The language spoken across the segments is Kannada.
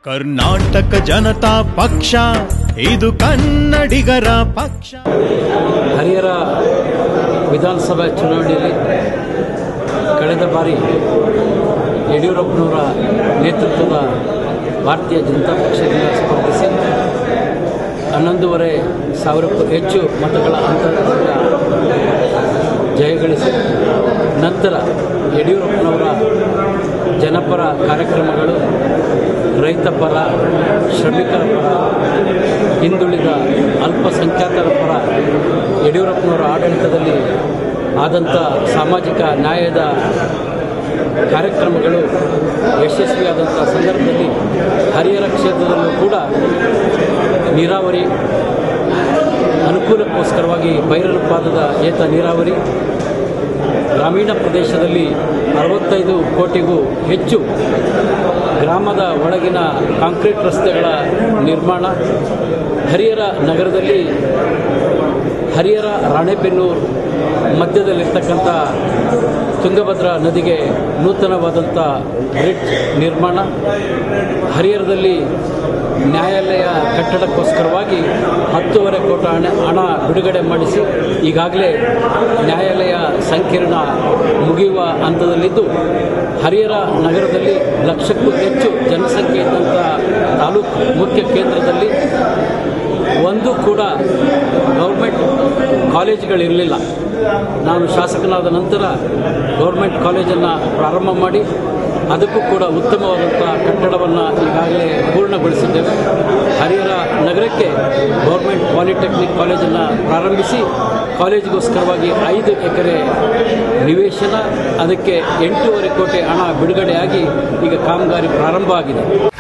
ಕರ್ನಾಟಕ ಜನತಾ ಪಕ್ಷ ಇದು ಕನ್ನಡಿಗರ ಪಕ್ಷ ಹರಿಹರ ವಿಧಾನಸಭಾ ಚುನಾವಣೆಯಲ್ಲಿ ಕಳೆದ ಬಾರಿ ಯಡಿಯೂರಪ್ಪನವರ ನೇತೃತ್ವದ ಭಾರತೀಯ ಜನತಾ ಪಕ್ಷದಿಂದ ಸ್ಪರ್ಧಿಸಿ ಹನ್ನೊಂದೂವರೆ ಸಾವಿರಕ್ಕೂ ಹೆಚ್ಚು ಮತಗಳ ಅಂತರದಿಂದ ಜಯಗಳಿಸಿ ನಂತರ ಯಡಿಯೂರಪ್ಪನವರ ಜನಪರ ಕಾರ್ಯಕ್ರಮಗಳು ರೈತ ಪರ ಶ್ರಮಿಕರ ಪರ ಹಿಂದುಳಿದ ಅಲ್ಪಸಂಖ್ಯಾತರ ಪರ ಯಡಿಯೂರಪ್ಪನವರ ಆಡಳಿತದಲ್ಲಿ ಆದಂಥ ಸಾಮಾಜಿಕ ನ್ಯಾಯದ ಕಾರ್ಯಕ್ರಮಗಳು ಯಶಸ್ವಿಯಾದಂಥ ಸಂದರ್ಭದಲ್ಲಿ ಹರಿಹರ ಕ್ಷೇತ್ರದಲ್ಲೂ ಕೂಡ ನೀರಾವರಿ ಅನುಕೂಲಕ್ಕೋಸ್ಕರವಾಗಿ ಬೈರಲಪಾದದ ಏತ ನೀರಾವರಿ ಗ್ರಾಮೀಣ ಪ್ರದೇಶದಲ್ಲಿ ಅರವತ್ತೈದು ಕೋಟಿಗೂ ಹೆಚ್ಚು ಗ್ರಾಮದ ಒಳಗಿನ ಕಾಂಕ್ರೀಟ್ ರಸ್ತೆಗಳ ನಿರ್ಮಾಣ ಹರಿಹರ ನಗರದಲ್ಲಿ ಹರಿಹರ ರಾಣೆಬೆನ್ನೂರು ಮಧ್ಯದಲ್ಲಿರ್ತಕ್ಕಂಥ ತುಂಗಭದ್ರಾ ನದಿಗೆ ನೂತನವಾದಂಥ ಬ್ರಿಡ್ಜ್ ನಿರ್ಮಾಣ ಹರಿಹರದಲ್ಲಿ ನ್ಯಾಯಾಲಯ ಕಟ್ಟಡಕ್ಕೋಸ್ಕರವಾಗಿ ಹತ್ತೂವರೆ ಕೋಟಿ ಹಣ ಹಣ ಬಿಡುಗಡೆ ಮಾಡಿಸಿ ಈಗಾಗಲೇ ನ್ಯಾಯಾಲಯ ಸಂಕೀರ್ಣ ಮುಗಿಯುವ ಹಂತದಲ್ಲಿದ್ದು ಹರಿಹರ ನಗರದಲ್ಲಿ ಲಕ್ಷಕ್ಕೂ ಹೆಚ್ಚು ಜನಸಂಖ್ಯೆ ಇದ್ದಂಥ ತಾಲೂಕು ಮುಖ್ಯ ಕೇಂದ್ರದಲ್ಲಿ ಒಂದು ಕೂಡ ಗೌರ್ಮೆಂಟ್ ಕಾಲೇಜುಗಳಿರಲಿಲ್ಲ ನಾನು ಶಾಸಕನಾದ ನಂತರ ಗೌರ್ಮೆಂಟ್ ಕಾಲೇಜನ್ನು ಪ್ರಾರಂಭ ಮಾಡಿ ಅದಕ್ಕೂ ಕೂಡ ಉತ್ತಮವಾದಂಥ ಕಟ್ಟಡವನ್ನು ಈಗಾಗಲೇ ಪೂರ್ಣಗೊಳಿಸಿದ್ದೇವೆ ಹರಿಹರ ನಗರಕ್ಕೆ ಗೌರ್ಮೆಂಟ್ ಪಾಲಿಟೆಕ್ನಿಕ್ ಕಾಲೇಜನ್ನು ಪ್ರಾರಂಭಿಸಿ ಕಾಲೇಜಿಗೋಸ್ಕರವಾಗಿ ಐದು ಎಕರೆ ನಿವೇಶನ ಅದಕ್ಕೆ ಎಂಟೂವರೆ ಕೋಟಿ ಹಣ ಬಿಡುಗಡೆಯಾಗಿ ಈಗ ಕಾಮಗಾರಿ ಪ್ರಾರಂಭ ಆಗಿದೆ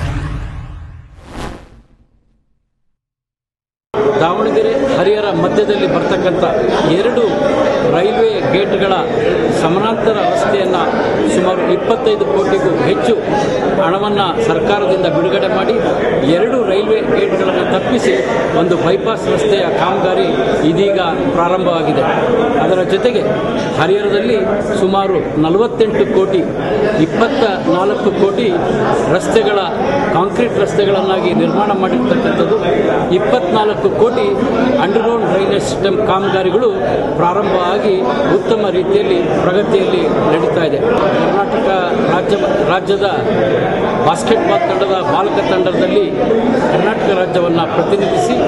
ದಾವಣಗೆರೆ ಹರಿಹರ ಮಧ್ಯದಲ್ಲಿ ಬರ್ತಕ್ಕಂಥ ಎರಡು ರೈಲ್ವೆ ಗೇಟ್ಗಳ ಸಮಾನಾಂತರ ರಸ್ತೆಯನ್ನು ಸುಮಾರು ಇಪ್ಪತ್ತೈದು ಕೋಟಿಗೂ ಹೆಚ್ಚು ಹಣವನ್ನು ಸರ್ಕಾರದಿಂದ ಬಿಡುಗಡೆ ಮಾಡಿ ಎರಡು ರೈಲ್ವೆ ಗೇಟ್ಗಳನ್ನು ತಪ್ಪಿಸಿ ಒಂದು ಬೈಪಾಸ್ ರಸ್ತೆಯ ಕಾಮಗಾರಿ ಇದೀಗ ಪ್ರಾರಂಭವಾಗಿದೆ ಅದರ ಜೊತೆಗೆ ಹರಿಹರದಲ್ಲಿ ಸುಮಾರು ನಲವತ್ತೆಂಟು ಕೋಟಿ ಇಪ್ಪತ್ತ ನಾಲ್ಕು ಕೋಟಿ ರಸ್ತೆಗಳ ಕಾಂಕ್ರೀಟ್ ರಸ್ತೆಗಳನ್ನಾಗಿ ನಿರ್ಮಾಣ ಮಾಡಿರ್ತಕ್ಕಂಥದ್ದು ಇಪ್ಪತ್ನಾಲ್ಕು ಕೋಟಿ ಅಂಡರ್ಗ್ರೌಂಡ್ ಡ್ರೈನೇಜ್ ಸಿಸ್ಟಮ್ ಕಾಮಗಾರಿಗಳು ಪ್ರಾರಂಭ ಆಗಿ ಉತ್ತಮ ರೀತಿಯಲ್ಲಿ ಪ್ರಗತಿಯಲ್ಲಿ ನಡೀತಾ ಇದೆ ಕರ್ನಾಟಕ ರಾಜ್ಯ ರಾಜ್ಯದ ಬಾಸ್ಕೆಟ್ಬಾಲ್ ತಂಡದ ಬಾಲಕ ತಂಡದಲ್ಲಿ ಕರ್ನಾಟಕ ರಾಜ್ಯವನ್ನು ಪ್ರತಿನಿಧಿಸಿ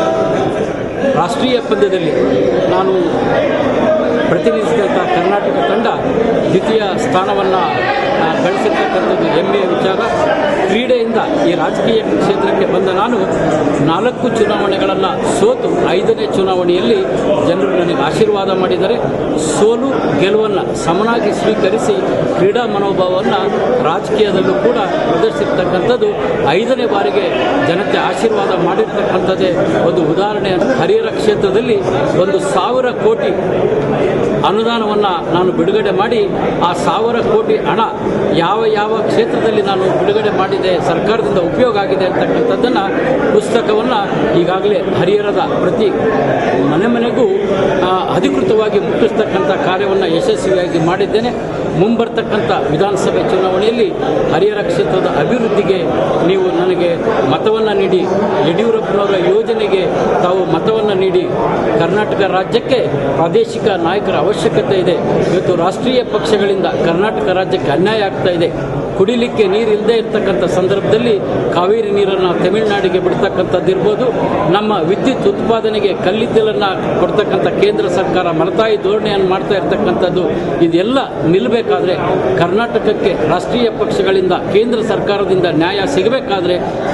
ರಾಷ್ಟ್ರೀಯ ಪಂದ್ಯದಲ್ಲಿ ನಾನು ಪ್ರತಿನಿಧಿಸಿದಂಥ ಕರ್ನಾಟಕ ತಂಡ ದ್ವಿತೀಯ ಸ್ಥಾನವನ್ನು ಗಳಿಸಿರ್ತಕ್ಕಂಥದ್ದು ಹೆಮ್ಮೆಯ ವಿಚಾರ ಕ್ರೀಡೆಯಿಂದ ಈ ರಾಜಕೀಯ ಕ್ಷೇತ್ರಕ್ಕೆ ಬಂದ ನಾನು ನಾಲ್ಕು ಚುನಾವಣೆಗಳನ್ನು ಸೋತು ಐದನೇ ಚುನಾವಣೆಯಲ್ಲಿ ಜನರು ನನಗೆ ಆಶೀರ್ವಾದ ಮಾಡಿದರೆ ಸೋಲು ಗೆಲುವನ್ನು ಸಮನಾಗಿ ಸ್ವೀಕರಿಸಿ ಕ್ರೀಡಾ ಮನೋಭಾವವನ್ನು ರಾಜಕೀಯದಲ್ಲೂ ಕೂಡ ಪ್ರದರ್ಶಿರ್ತಕ್ಕಂಥದ್ದು ಐದನೇ ಬಾರಿಗೆ ಜನತೆ ಆಶೀರ್ವಾದ ಮಾಡಿರ್ತಕ್ಕಂಥದ್ದೇ ಒಂದು ಉದಾಹರಣೆ ಹರಿಹರ ಕ್ಷೇತ್ರದಲ್ಲಿ ಒಂದು ಸಾವಿರ ಕೋಟಿ ಅನುದಾನವನ್ನು ನಾನು ಬಿಡುಗಡೆ ಮಾಡಿ ಆ ಸಾವಿರ ಕೋಟಿ ಹಣ ಯಾವ ಯಾವ ಕ್ಷೇತ್ರದಲ್ಲಿ ನಾನು ಬಿಡುಗಡೆ ಮಾಡಿದೆ ಸರ್ಕಾರದಿಂದ ಉಪಯೋಗ ಆಗಿದೆ ಅಂತಕ್ಕಂಥದ್ದನ್ನು ಪುಸ್ತಕವನ್ನು ಈಗಾಗಲೇ ಹರಿಹರದ ಪ್ರತಿ ಮನೆ ಮನೆಗೂ ಆ, ಅಧಿಕೃತವಾಗಿ ಮುಟ್ಟಿಸ್ತಕ್ಕಂಥ ಕಾರ್ಯವನ್ನು ಯಶಸ್ವಿಯಾಗಿ ಮಾಡಿದ್ದೇನೆ ಮುಂಬರ್ತಕ್ಕಂಥ ವಿಧಾನಸಭೆ ಚುನಾವಣೆಯಲ್ಲಿ ಹರಿಹರ ಕ್ಷೇತ್ರದ ಅಭಿವೃದ್ಧಿಗೆ ನೀವು ನನಗೆ ಮತವನ್ನು ನೀಡಿ ಯಡಿಯೂರಪ್ಪನವರ ಯೋಜನೆಗೆ ತಾವು ಮತವನ್ನು ನೀಡಿ ಕರ್ನಾಟಕ ರಾಜ್ಯಕ್ಕೆ ಪ್ರಾದೇಶಿಕ ನಾಯಕರ ಅವಶ್ಯಕತೆ ಇದೆ ಇವತ್ತು ರಾಷ್ಟ್ರೀಯ ಪಕ್ಷಗಳಿಂದ ಕರ್ನಾಟಕ ರಾಜ್ಯಕ್ಕೆ ಅನ್ಯಾಯ ಆಗ್ತಾ ಇದೆ ಕುಡಿಲಿಕ್ಕೆ ನೀರು ಇಲ್ಲದೆ ಇರ್ತಕ್ಕಂಥ ಸಂದರ್ಭದಲ್ಲಿ ಕಾವೇರಿ ನೀರನ್ನು ತಮಿಳುನಾಡಿಗೆ ಬಿಡ್ತಕ್ಕಂಥದ್ದಿರ್ಬೋದು ನಮ್ಮ ವಿದ್ಯುತ್ ಉತ್ಪಾದನೆಗೆ ಕಲ್ಲಿದ್ದಲನ್ನು ಕೊಡ್ತಕ್ಕಂಥ ಕೇಂದ್ರ ಸರ್ಕಾರ ಮಲತಾಯಿ ಧೋರಣೆಯನ್ನು ಮಾಡ್ತಾ ಇರ್ತಕ್ಕಂಥದ್ದು ಇದೆಲ್ಲ ನಿಲ್ಲಬೇಕಾದ್ರೆ ಕರ್ನಾಟಕಕ್ಕೆ ರಾಷ್ಟ್ರೀಯ ಪಕ್ಷಗಳಿಂದ ಕೇಂದ್ರ ಸರ್ಕಾರದಿಂದ ನ್ಯಾಯ ಸಿಗಬೇಕಾದ್ರೆ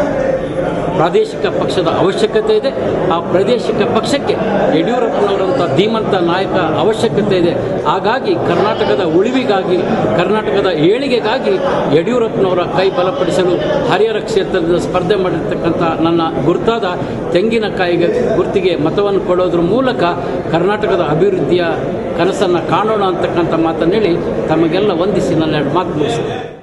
ಪ್ರಾದೇಶಿಕ ಪಕ್ಷದ ಅವಶ್ಯಕತೆ ಇದೆ ಆ ಪ್ರಾದೇಶಿಕ ಪಕ್ಷಕ್ಕೆ ಯಡಿಯೂರಪ್ಪನವರಂಥ ಧೀಮಂತ ನಾಯಕ ಅವಶ್ಯಕತೆ ಇದೆ ಹಾಗಾಗಿ ಕರ್ನಾಟಕದ ಉಳಿವಿಗಾಗಿ ಕರ್ನಾಟಕದ ಏಳಿಗೆಗಾಗಿ ಯಡಿಯೂರಪ್ಪನವರ ಕೈ ಬಲಪಡಿಸಲು ಹರಿಹರ ಕ್ಷೇತ್ರದ ಸ್ಪರ್ಧೆ ಮಾಡಿರ್ತಕ್ಕಂಥ ನನ್ನ ಗುರುತಾದ ತೆಂಗಿನಕಾಯಿಗೆ ಗುರ್ತಿಗೆ ಮತವನ್ನು ಕೊಡೋದ್ರ ಮೂಲಕ ಕರ್ನಾಟಕದ ಅಭಿವೃದ್ಧಿಯ ಕನಸನ್ನು ಕಾಣೋಣ ಅಂತಕ್ಕಂಥ ಮಾತನ್ನು ಹೇಳಿ ತಮಗೆಲ್ಲ ವಂದಿಸಿ ನನ್ನ ಎರಡು ಮಾತು ಮುಗಿಸ್ತೇನೆ